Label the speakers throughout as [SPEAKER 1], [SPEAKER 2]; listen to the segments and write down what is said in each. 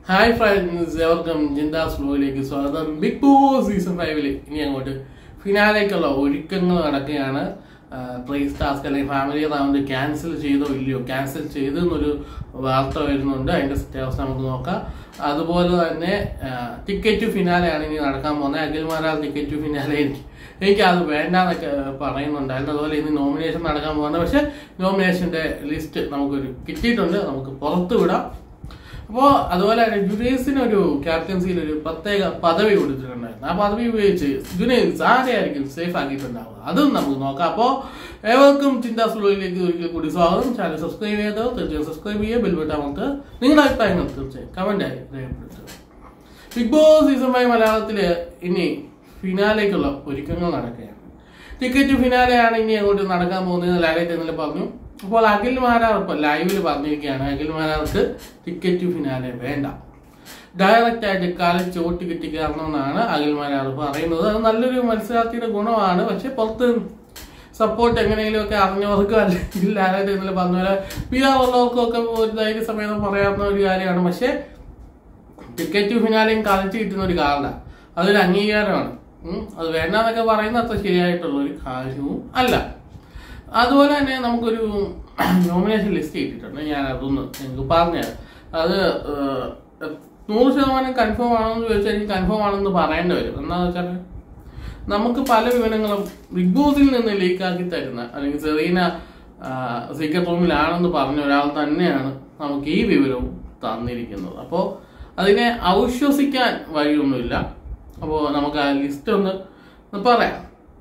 [SPEAKER 1] Hi friends എവർക്കും ജിന്ദാസ് ഫ്ലോയിലേക്ക് സ്വാഗതം big boss season ഫൈവില് ഇനി അങ്ങോട്ട് ഫിനാലേക്കുള്ള ഒരുക്കങ്ങൾ നടക്കുകയാണ് പ്ലേസ് ടാസ്ക് അല്ലെങ്കിൽ ഫാമിലി റൗണ്ട് ക്യാൻസൽ ചെയ്തോ ഇല്ലയോ ക്യാൻസൽ ചെയ്തെന്നൊരു വാർത്ത വരുന്നുണ്ട് അതിന്റെ അവസ്ഥ നമുക്ക് നോക്കാം അതുപോലെ തന്നെ ടിക്കറ്റ് ഫിനാലെയാണ് ഇനി നടക്കാൻ പോകുന്നത് അഖിൽമാരാൾ ടിക്കറ്റ് ഫിനാലെ എനിക്ക് എനിക്ക് അത് വേണ്ടാന്നൊക്കെ പറയുന്നുണ്ടായിരുന്നു അതുപോലെ ഇനി നോമിനേഷൻ നടക്കാൻ പോകുന്നത് പക്ഷെ നോമിനേഷന്റെ ലിസ്റ്റ് നമുക്കൊരു കിട്ടിയിട്ടുണ്ട് നമുക്ക് പുറത്തു വിടാം അപ്പോ അതുപോലെ തന്നെ ജുനൈസിന് ഒരു ക്യാപ്റ്റൻസിയിൽ ഒരു പ്രത്യേക പദവി കൊടുത്തിട്ടുണ്ടായിരുന്നു ആ പദവി ഉപയോഗിച്ച് ജുനൈസ് ആരെയായിരിക്കും സേഫ് ആക്കിയിട്ടുണ്ടാവുക അതും നമുക്ക് നോക്കാം അപ്പോ ഏവർക്കും ചിന്താ സ്ലോയിലേക്ക് ഒരിക്കൽ കൂടി സ്വാഗതം ചാനൽ സബ്സ്ക്രൈബ് ചെയ്തോ തീർച്ചയായും സബ്സ്ക്രൈബ് ചെയ്യുക ബെൽബട്ട നമുക്ക് നിങ്ങളുടെ അഭിപ്രായങ്ങൾ തീർച്ചയായും കമന്റായി രേഖപ്പെടുത്തുക ബിഗ് ബോസ് സീസൺ ഫൈവ് മലയാളത്തില് ഇനി ഫിനാലേക്കുള്ള ഒരുക്കങ്ങൾ നടക്കുകയാണ് ടിക്കറ്റ് ഫിനാലെയാണ് ഇനി അങ്ങോട്ട് നടക്കാൻ പോകുന്നത് ലാലേറ്റ് ഇന്നലെ പറഞ്ഞു അപ്പോൾ അഖിൽ മാരാർ ഇപ്പൊ ലൈവിൽ പറഞ്ഞിരിക്കുകയാണ് അഖിൽ മാരാർക്ക് ടിക്കറ്റ് ഫിനാലെ വേണ്ട ഡയറക്റ്റ് ആയിട്ട് കാലിൽ ചോട്ട് കിട്ടി കയറണമെന്നാണ് അഖിൽ മാരാർ പറയുന്നത് അത് നല്ലൊരു മത്സരാർത്ഥിയുടെ ഗുണമാണ് പക്ഷെ പുറത്ത് സപ്പോർട്ട് എങ്ങനെയെങ്കിലും ഒക്കെ അറിഞ്ഞവർക്കോ അല്ലെങ്കിൽ ലാലേറ്റ് ഇന്നലെ പറഞ്ഞ പോലെ പി ആർ ഉള്ളവർക്കും ഒക്കെ ഒരു ധൈര്യ സമയത്ത് പറയാവുന്ന ഒരു കാര്യമാണ് പക്ഷെ ടിക്കറ്റ് ഫിനാലെയും കളിച്ച് കിട്ടുന്ന ഒരു കാർഡാണ് അതൊരു അംഗീകാരമാണ് ഉം. അത് വേണ്ടെന്നൊക്കെ പറയുന്നത് അത്ര ശരിയായിട്ടുള്ള ഒരു കാര്യവും അല്ല അതുപോലെ തന്നെ നമുക്കൊരു നോമിനേഷൻ ലിസ്റ്റ് കിട്ടിയിട്ടുണ്ട് ഞാൻ അതൊന്ന് നിങ്ങൾക്ക് പറഞ്ഞുതരാം അത് ഏഹ്, നൂറ് ശതമാനം കൺഫേം ആണെന്ന് ചോദിച്ചാൽ എനിക്ക് കൺഫേം ആണെന്ന് പറയേണ്ടി വരും എന്താണെന്ന് വെച്ചാൽ നമുക്ക് പല വിവരങ്ങളും ബിഗ് ബോസിൽ നിന്ന് ലീക്കാക്കി തരുന്ന അല്ലെങ്കിൽ സെറീന സീക്രട്ട് റൂമിലാണെന്ന് പറഞ്ഞ ഒരാൾ തന്നെയാണ് നമുക്ക് ഈ വിവരവും തന്നിരിക്കുന്നത് അപ്പോൾ അതിനെ അവിശ്വസിക്കാൻ വഴിയൊന്നുമില്ല അപ്പോൾ നമുക്ക് ആ ലിസ്റ്റ് ഒന്ന് ഒന്ന് പറയാം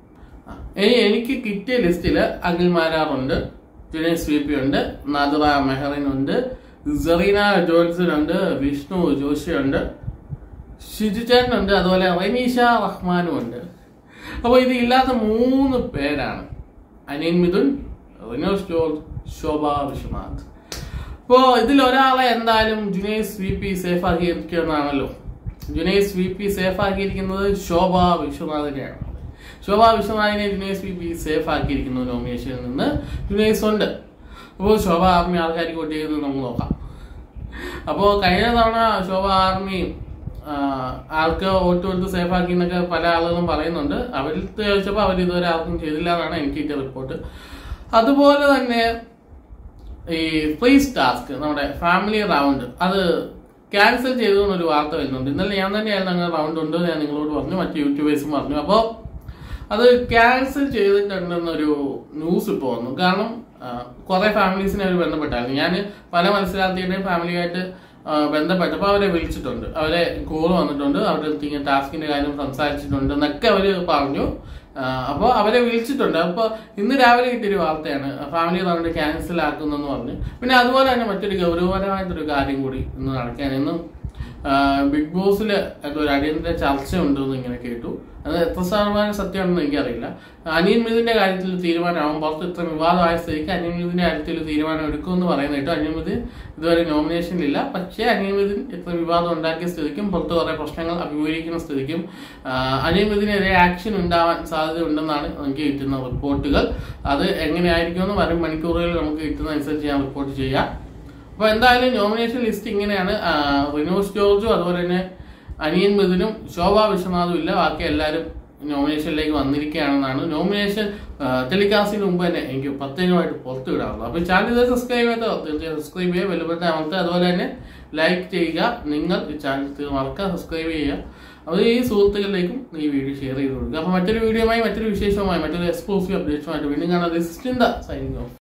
[SPEAKER 1] ആ, ഇനി എനിക്ക് കിട്ടിയ ലിസ്റ്റിൽ അഖിൽ മാരാറുണ്ട് ജുനൈസ് വി പി ഉണ്ട് നദറ മെഹറിൻ ഉണ്ട് സെറീന ജോൺസൺ ഉണ്ട് വിഷ്ണു ജോഷി ഉണ്ട് ഷിജുചേട്ടൻ ഉണ്ട് അതുപോലെ റനീഷ റഹ്മാനും ഉണ്ട് അപ്പോൾ ഇത് ഇല്ലാത്ത മൂന്ന് പേരാണ് അനിയൻ മിഥുൻ റിനോസ് ജോർജ് ശോഭ വിശ്വനാഥ് അപ്പോൾ ഇതിൽ ഒരാളെ എന്തായാലും ജുനൈസ് വി പി സേഫ് ആക്കിയിരിക്കുന്നതാണല്ലോ ജുനൈസ് വി പി സേഫ് ആക്കിയിരിക്കുന്നത് ശോഭ വിശ്വനാഥിനെയാണ് ശോഭ വിശ്വനാഥിനെ ജുനൈസ് വി പി സേഫ് ആക്കിയിരിക്കുന്നു നോമിനേഷനിൽ നിന്ന് ജുനൈസ് ഉണ്ട് അപ്പോൾ ശോഭ ആർമി ആൾക്കാർ വോട്ട് ചെയ്ത് നമുക്ക് നോക്കാം അപ്പോൾ കഴിഞ്ഞ തവണ ശോഭ ആർമി ആ, ആൾക്ക് വോട്ട് കൊടുത്ത് സേഫ് ആക്കി എന്നൊക്കെ പല ആളുകളും പറയുന്നുണ്ട് അവരിൽ ചോദിച്ചപ്പോൾ അവർ ഇതുവരെ ആർക്കും ചെയ്തില്ല എന്നാണ് എനിക്ക് കിട്ടിയ റിപ്പോർട്ട് അതുപോലെ തന്നെ ഈ ഫ്രീസ് ടാസ്ക് നമ്മുടെ ഫാമിലി റൗണ്ട് അത് ക്യാൻസൽ ചെയ്തു എന്നൊരു വാർത്ത വരുന്നുണ്ട് ഇന്നലെ ഞാൻ തന്നെയായിരുന്നു അങ്ങനെ റൗണ്ട് ഉണ്ട് ഞാൻ നിങ്ങളോട് പറഞ്ഞു മറ്റു യൂട്യൂബേഴ്സും പറഞ്ഞു അപ്പോൾ അത് ക്യാൻസൽ ചെയ്തിട്ടുണ്ടെന്നൊരു ന്യൂസ് ഇപ്പോൾ വന്നു കാരണം കുറെ ഫാമിലീസിനെ അവർ ബന്ധപ്പെട്ടായിരുന്നു ഞാൻ പല മത്സരാർത്ഥിയുടെയും ഫാമിലിയായിട്ട് ആ, ബന്ധപ്പെട്ടപ്പോൾ അവരെ വിളിച്ചിട്ടുണ്ട് അവരെ കോൾ വന്നിട്ടുണ്ട് അവരുടെ അടുത്ത് ഇങ്ങനെ ടാസ്കിന്റെ കാര്യം സംസാരിച്ചിട്ടുണ്ട് എന്നൊക്കെ അവര് പറഞ്ഞു അപ്പോൾ അവരെ വിളിച്ചിട്ടുണ്ട് അപ്പോൾ ഇന്ന് രാവിലെ കിട്ടിയൊരു വാർത്തയാണ് ഫാമിലി റൗണ്ട് ക്യാൻസൽ ആക്കുന്നെന്ന് പറഞ്ഞു പിന്നെ അതുപോലെ തന്നെ മറ്റൊരു ഗൗരവപരമായിട്ടൊരു കാര്യം കൂടി ഇന്ന് നടക്കാൻ ഇന്നും ബിഗ് ബോസിൽ എന്തോ ഒരു അടിയന്തര ചർച്ച ഉണ്ടെന്ന് ഇങ്ങനെ കേട്ടു അത് എത്ര ശതമാനം സത്യമാണെന്ന് എനിക്കറിയില്ല അനിയൻ മിഥുന്റെ കാര്യത്തിൽ തീരുമാനമാകും പുറത്ത് ഇത്ര വിവാദമായ സ്ഥിതിക്ക് അനിയൻ മിഥുന്റെ കാര്യത്തിൽ തീരുമാനം എടുക്കുമെന്ന് പറയുന്ന കേട്ടു അനിയൻ മിഥുൻ ഇതുവരെ നോമിനേഷനിലില്ല പക്ഷേ അനിയൻ മിഥുൻ ഇത്ര വിവാദം ഉണ്ടാക്കിയ സ്ഥിതിക്കും പുറത്ത് കുറെ പ്രശ്നങ്ങൾ അഭിമുഖീകരിക്കുന്ന സ്ഥിതിക്കും ആ, അനിയൻ മിഥുനെതിരെ ആക്ഷൻ ഉണ്ടാവാൻ സാധ്യത ഉണ്ടെന്നാണ് എനിക്ക് കിട്ടുന്ന റിപ്പോർട്ടുകൾ അത് എങ്ങനെയായിരിക്കുമെന്ന് വരും മണിക്കൂറുകളിൽ നമുക്ക് കിട്ടുന്നതനുസരിച്ച് ഞാൻ റിപ്പോർട്ട് ചെയ്യാം അപ്പൊ എന്തായാലും നോമിനേഷൻ ലിസ്റ്റ് ഇങ്ങനെയാണ് ആ, റിനോസ് ജോർജും അതുപോലെ തന്നെ അനിയൻ മിഥുനും ശോഭ വിശ്വനാഥും ഇല്ല ബാക്കി എല്ലാവരും നോമിനേഷനിലേക്ക് വന്നിരിക്കുകയാണെന്നാണ് നോമിനേഷൻ ടെലികാസ്റ്റിന് മുമ്പ് തന്നെ എനിക്ക് പ്രത്യേകമായിട്ട് പുറത്തു വിടാറുള്ളത് അപ്പൊ ചാനൽ ഇത് സബ്സ്ക്രൈബ് ചെയ്തോ തീർച്ചയായും സബ്സ്ക്രൈബ് ചെയ്യുക വെല്ലുവിളി അമർത്തുക അതുപോലെ തന്നെ ലൈക്ക് ചെയ്യുക നിങ്ങൾ ഈ ചാനൽ മറക്കുക സബ്സ്ക്രൈബ് ചെയ്യുക അത് ഈ സുഹൃത്തുക്കളിലേക്കും ഈ വീഡിയോ ഷെയർ ചെയ്ത് കൊടുക്കുക അപ്പൊ മറ്റൊരു വീഡിയോയുമായി മറ്റൊരു വിശേഷവുമായി മറ്റൊരു എക്സ്ക്ലൂസീവ് അപ്ഡേഷനുമായിട്ട് വീണ്ടും കാണാം this is Chintha signing of